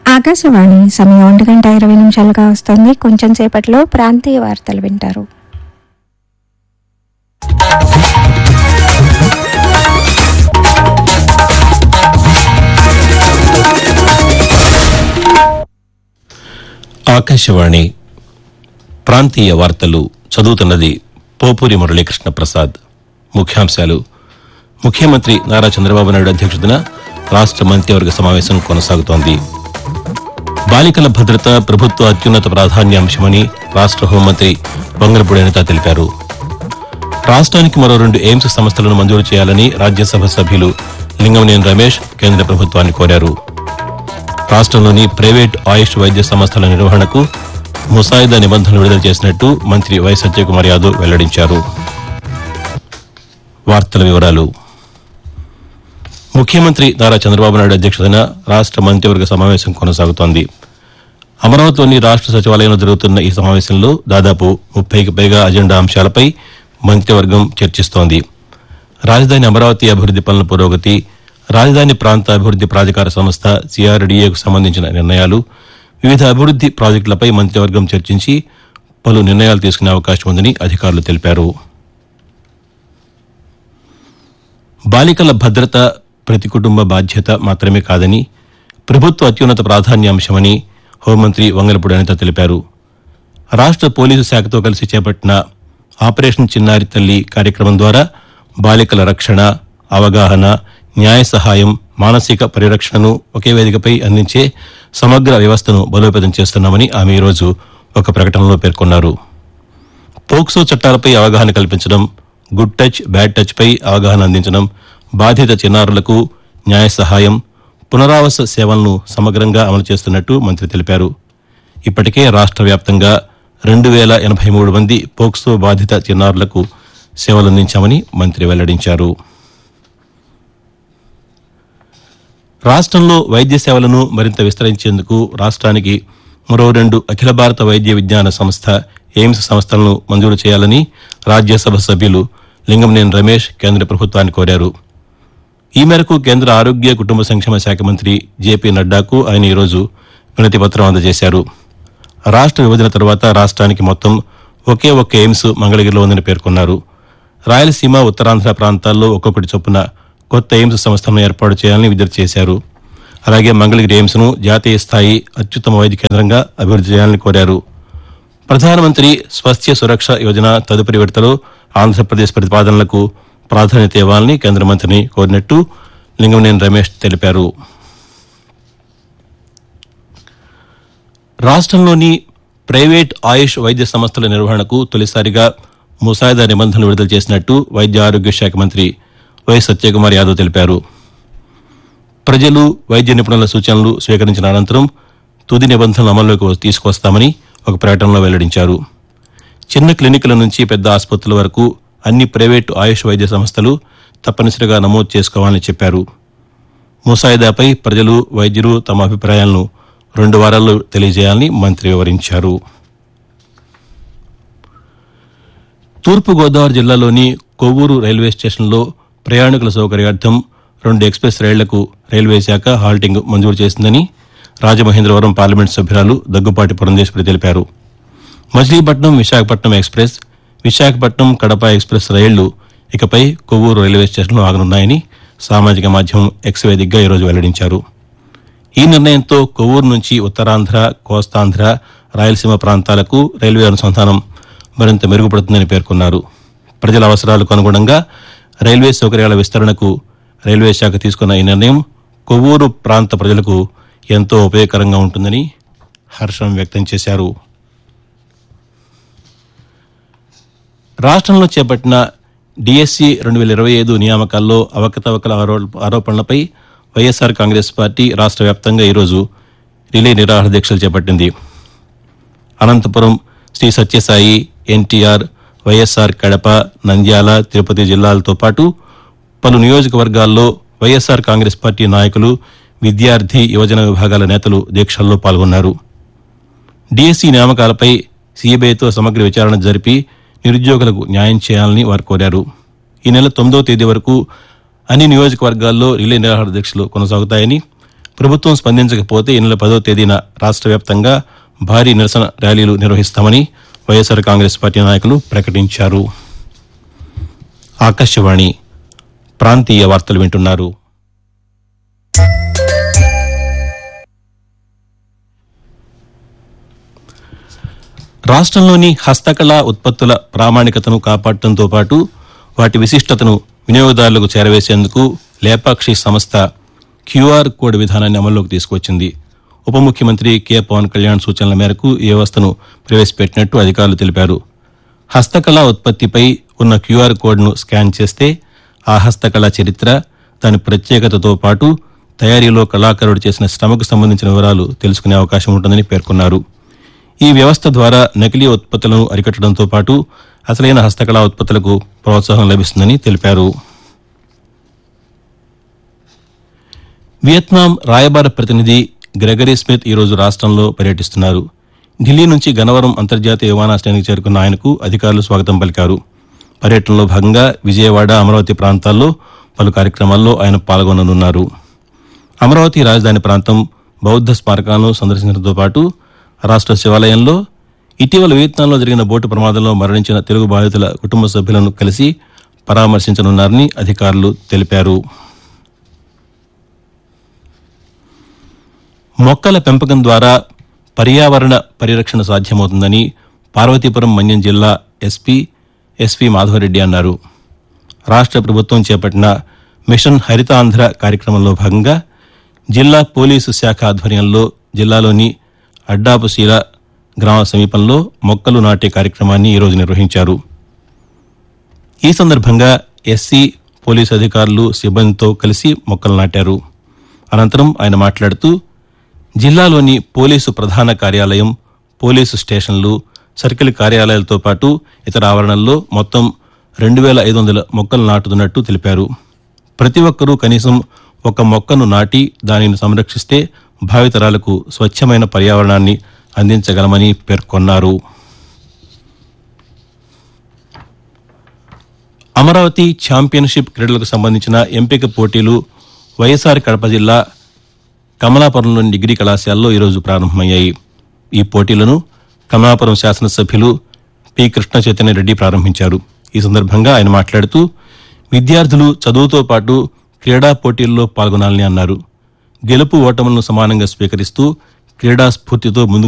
ఆకాశవాణి సమయం ఒంటి గంట ఇరవై నిమిషాలుగా వస్తుంది కొంచెం సేపట్లో ప్రాంతీయ వార్తలు వింటారు ఆకాశవాణి ప్రాంతీయ వార్తలు చదువుతున్నది పోపూరి మురళీకృష్ణ ప్రసాద్ ముఖ్యాంశాలు ముఖ్యమంత్రి నారా చంద్రబాబు నాయుడు అధ్యక్షతన రాష్ట మంత్రివర్గ సమావేశం కొనసాగుతోంది బాలికల భద్రత ప్రభుత్వ అత్యున్నత ప్రాధాన్యాంశమని రాష్ట హోంమంత్రి వంగలపూడి అనిత తెలిపారు రాష్ట్రానికి మరో రెండు ఎయిమ్స్ సంస్థలను మంజూరు చేయాలని రాజ్యసభ సభ్యులు లింగంనేని రమేష్ కేంద్ర ప్రభుత్వాన్ని కోరారు రాష్ట్రంలోని ప్రైవేట్ ఆయుష్ వైద్య సంస్థల నిర్వహణకు ముసాయిదా నిబంధనలు విడుదల చేసినట్టు మంత్రి వై సత్యకుమార్ యాదవ్ వెల్లడించారు వార్తల వివరాలు ముఖ్యమంత్రి నారా చంద్రబాబు నాయుడు అధ్యక్షతన రాష్ట మంత్రివర్గ సమావేశం కొనసాగుతోంది అమరావతిలోని రాష్ట సచివాలయంలో జరుగుతున్న ఈ సమావేశంలో దాదాపు ముప్పైకి పైగా అజెండా అంశాలపై మంత్రివర్గం చర్చిస్తోంది రాజధాని అమరావతి అభివృద్ది పనుల పురోగతి రాజధాని ప్రాంత అభివృద్ది ప్రాధికార సంస్థ సిఆర్డీఏకు సంబంధించిన నిర్ణయాలు వివిధ అభివృద్ది ప్రాజెక్టులపై మంత్రివర్గం చర్చించి పలు నిర్ణయాలు తీసుకునే అవకాశం ఉందని అధికారులు తెలిపారు బాలికల భద్రత ప్రతి కుటుంబ బాధ్యత మాత్రమే కాదని ప్రభుత్వ అత్యున్నత ప్రాధాన్యాంశమని హోంమంత్రి వంగలపూడి అనిత తెలిపారు రాష్ట పోలీసు శాఖతో కలిసి చేపట్టిన ఆపరేషన్ చిన్నారి తల్లి కార్యక్రమం ద్వారా బాలికల రక్షణ అవగాహన న్యాయ సహాయం మానసిక పరిరక్షణను ఒకే వేదికపై అందించే సమగ్ర వ్యవస్థను బలోపేతం చేస్తున్నామని ఆమె ఈరోజు ఒక ప్రకటనలో పేర్కొన్నారు పోక్సో చట్టాలపై అవగాహన కల్పించడం గుడ్ టచ్ బ్యాడ్ టచ్ పై అవగాహన అందించడం బాధిత చిన్నారులకు న్యాయ సహాయం పునరావాస సేవలను సమగ్రంగా అమలు చేస్తున్నట్టు మంత్రి తెలిపారు ఇప్పటికే రాష్ట్ర వ్యాప్తంగా రెండు వేల ఎనభై మూడు మంది పోక్సో బాధిత చిన్నారులకు సేవలందించామని మంత్రి వెల్లడించారు రాష్ట్రంలో వైద్య సేవలను మరింత విస్తరించేందుకు రాష్ట్రానికి మరో రెండు అఖిల భారత వైద్య విజ్ఞాన సంస్థ ఎయిమ్స్ సంస్థలను మంజూరు చేయాలని రాజ్యసభ సభ్యులు లింగంనేని రమేష్ కేంద్ర ప్రభుత్వాన్ని కోరారు ఈ మేరకు కేంద్ర ఆరోగ్య కుటుంబ సంక్షేమ శాఖ మంత్రి జేపీ నడ్డాకు ఆయన ఈరోజు వినతి పత్రం అందజేశారు రాష్ట్ర విభజన తర్వాత రాష్ట్రానికి మొత్తం ఒకే ఒక్క ఎయిమ్స్ మంగళగిరిలో ఉందని పేర్కొన్నారు రాయలసీమ ఉత్తరాంధ్ర ప్రాంతాల్లో ఒక్కొక్కటి చొప్పున కొత్త ఎయిమ్స్ సంస్థలను ఏర్పాటు చేయాలని విజ్ఞప్తి చేశారు అలాగే మంగళగిరి ఎయిమ్స్ ను జాతీయ స్థాయి అత్యుత్తమ వైద్య కేంద్రంగా అభివృద్ది చేయాలని కోరారు ప్రధానమంత్రి స్వాస్థ్య సురక్ష యోజన తదుపరి విడతలో ఆంధ్రప్రదేశ్ ప్రతిపాదనలకు ప్రాధాన్యత ఇవ్వాలని కేంద్ర మంత్రిని కోరినట్టు లింగంనేని రమేష్ తెలిపారు రాష్ట్రంలోని ప్రైవేట్ ఆయుష్ వైద్య సంస్థల నిర్వహణకు తొలిసారిగా ముసాయిదా నిబంధనలు విడుదల చేసినట్టు వైద్య ఆరోగ్య శాఖ మంత్రి వై సత్యకుమార్ యాదవ్ తెలిపారు ప్రజలు వైద్య నిపుణుల సూచనలు స్వీకరించిన అనంతరం తుది నిబంధనలు అమల్లోకి తీసుకొస్తామని ఒక ప్రకటనలో వెల్లడించారు చిన్న క్లినిక్ల నుంచి పెద్ద ఆసుపత్రుల వరకు అన్ని ప్రైవేటు ఆయుష్ వైద్య సంస్థలు తప్పనిసరిగా నమోదు చేసుకోవాలని చెప్పారు ముసాయిదాపై ప్రజలు వైద్యులు తమ అభిప్రాయాలను రెండు వారాల్లో తెలియజేయాలని మంత్రి వివరించారు తూర్పుగోదావరి జిల్లాలోని కొవ్వూరు రైల్వే స్టేషన్లో ప్రయాణికుల సౌకర్యార్థం రెండు ఎక్స్ప్రెస్ రైళ్లకు రైల్వే శాఖ హాల్టింగ్ మంజూరు చేసిందని రాజమహేంద్రవరం పార్లమెంట్ సభ్యురాలు దగ్గుపాటి పురంధేశ్వరి తెలిపారు మచిలీపట్నం విశాఖపట్నం ఎక్స్ప్రెస్ విశాఖపట్నం కడప ఎక్స్ప్రెస్ రైళ్లు ఇకపై కొవ్వూరు రైల్వే స్టేషన్లో ఆగనున్నాయని సామాజిక మాధ్యమం ఎక్స్ వేదికగా ఈరోజు వెల్లడించారు ఈ నిర్ణయంతో కొవ్వూరు నుంచి ఉత్తరాంధ్ర కోస్తాంధ్ర రాయలసీమ ప్రాంతాలకు రైల్వే అనుసంధానం మరింత మెరుగుపడుతుందని పేర్కొన్నారు ప్రజల అవసరాలకు అనుగుణంగా రైల్వే సౌకర్యాల విస్తరణకు రైల్వే శాఖ తీసుకున్న ఈ నిర్ణయం కొవ్వూరు ప్రాంత ప్రజలకు ఎంతో ఉపయోగకరంగా ఉంటుందని హర్షం వ్యక్తం చేశారు రాష్ట్రంలో చేపట్టిన డిఎస్సి రెండు వేల ఇరవై ఐదు నియామకాల్లో అవకతవకల ఆరో- ఆరోపణలపై వైఎస్ఆర్ కాంగ్రెస్ పార్టీ రాష్ట్ర వ్యాప్తంగా ఈరోజు రిలే నిరాహార దీక్షలు చేపట్టింది అనంతపురం శ్రీ సత్యసాయి ఎన్టీఆర్ వైఎస్ఆర్ కడప నంద్యాల తిరుపతి జిల్లాలతో పాటు పలు నియోజకవర్గాల్లో వైఎస్ఆర్ కాంగ్రెస్ పార్టీ నాయకులు విద్యార్థి యువజన విభాగాల నేతలు దీక్షల్లో పాల్గొన్నారు డిఎస్సి నియామకాలపై సీబీఐతో సమగ్ర విచారణ జరిపి నిరుద్యోగులకు న్యాయం చేయాలని వారు కోరారు ఈ నెల తొమ్మిదవ తేదీ వరకు అన్ని నియోజకవర్గాల్లో రిలే నిరాహార దీక్షలు కొనసాగుతాయని ప్రభుత్వం స్పందించకపోతే ఈ నెల పదో తేదీన రాష్ట్ర వ్యాప్తంగా భారీ నిరసన ర్యాలీలు నిర్వహిస్తామని వైఎస్సార్ కాంగ్రెస్ పార్టీ నాయకులు ప్రకటించారు ఆకాశవాణి ప్రాంతీయ వార్తలు వింటున్నారు రాష్ట్రంలోని హస్తకళా ఉత్పత్తుల ప్రామాణికతను కాపాడటంతో పాటు వాటి విశిష్టతను వినియోగదారులకు చేరవేసేందుకు లేపాక్షి సంస్థ క్యూఆర్ కోడ్ విధానాన్ని అమల్లోకి తీసుకొచ్చింది ఉప ముఖ్యమంత్రి కె పవన్ కళ్యాణ్ సూచనల మేరకు ఈ వ్యవస్థను ప్రవేశపెట్టినట్టు అధికారులు తెలిపారు హస్తకళా ఉత్పత్తిపై ఉన్న క్యూఆర్ కోడ్ను స్కాన్ చేస్తే ఆ హస్తకళ చరిత్ర దాని ప్రత్యేకతతో పాటు తయారీలో కళాకారుడు చేసిన శ్రమకు సంబంధించిన వివరాలు తెలుసుకునే అవకాశం ఉంటుందని పేర్కొన్నారు ఈ వ్యవస్థ ద్వారా నకిలీ ఉత్పత్తులను అరికట్టడంతో పాటు అసలైన హస్తకళా ఉత్పత్తులకు ప్రోత్సాహం లభిస్తుందని తెలిపారు వియత్నాం రాయబార ప్రతినిధి గ్రెగరీ స్మిత్ ఈరోజు రాష్ట్రంలో పర్యటిస్తున్నారు ఢిల్లీ నుంచి గన్నవరం అంతర్జాతీయ విమానాశ్రయానికి చేరుకున్న ఆయనకు అధికారులు స్వాగతం పలికారు పర్యటనలో భాగంగా విజయవాడ అమరావతి ప్రాంతాల్లో పలు కార్యక్రమాల్లో ఆయన పాల్గొననున్నారు అమరావతి రాజధాని ప్రాంతం బౌద్ధ స్మారకాలను సందర్శించడంతో పాటు రాష్ట్ర శివాలయంలో ఇటీవల వియత్నాంలో జరిగిన బోటు ప్రమాదంలో మరణించిన తెలుగు బాధితుల కుటుంబ సభ్యులను కలిసి పరామర్శించనున్నారని అధికారులు తెలిపారు మొక్కల పెంపకం ద్వారా పర్యావరణ పరిరక్షణ సాధ్యమవుతుందని పార్వతీపురం మన్యం జిల్లా ఎస్పీ ఎస్పీ మాధవరెడ్డి అన్నారు రాష్ట్ర ప్రభుత్వం చేపట్టిన మిషన్ హరితాంధ్ర కార్యక్రమంలో భాగంగా జిల్లా పోలీసు శాఖ ఆధ్వర్యంలో జిల్లాలోని అడ్డాపుశీల గ్రామ సమీపంలో మొక్కలు నాటే కార్యక్రమాన్ని ఈరోజు నిర్వహించారు ఈ సందర్భంగా ఎస్సీ పోలీసు అధికారులు సిబ్బందితో కలిసి మొక్కలు నాటారు అనంతరం ఆయన మాట్లాడుతూ జిల్లాలోని పోలీసు ప్రధాన కార్యాలయం పోలీసు స్టేషన్లు సర్కిల్ కార్యాలయాలతో పాటు ఇతర ఆవరణల్లో మొత్తం రెండు వేల ఐదు వందల మొక్కలు నాటుతున్నట్టు తెలిపారు ప్రతి ఒక్కరూ కనీసం ఒక మొక్కను నాటి దానిని సంరక్షిస్తే భావితరాలకు స్వచ్ఛమైన పర్యావరణాన్ని అందించగలమని పేర్కొన్నారు అమరావతి ఛాంపియన్షిప్ క్రీడలకు సంబంధించిన ఎంపిక పోటీలు వైఎస్ఆర్ కడప జిల్లా కమలాపురంలోని డిగ్రీ కళాశాలలో ఈరోజు ప్రారంభమయ్యాయి ఈ పోటీలను కమలాపురం శాసనసభ్యులు పి కృష్ణ చైతన్య రెడ్డి ప్రారంభించారు ఈ సందర్భంగా ఆయన మాట్లాడుతూ విద్యార్థులు చదువుతో పాటు క్రీడా పోటీల్లో పాల్గొనాలని అన్నారు గెలుపు ఓటములను సమానంగా స్వీకరిస్తూ క్రీడా స్ఫూర్తితో ముందుకు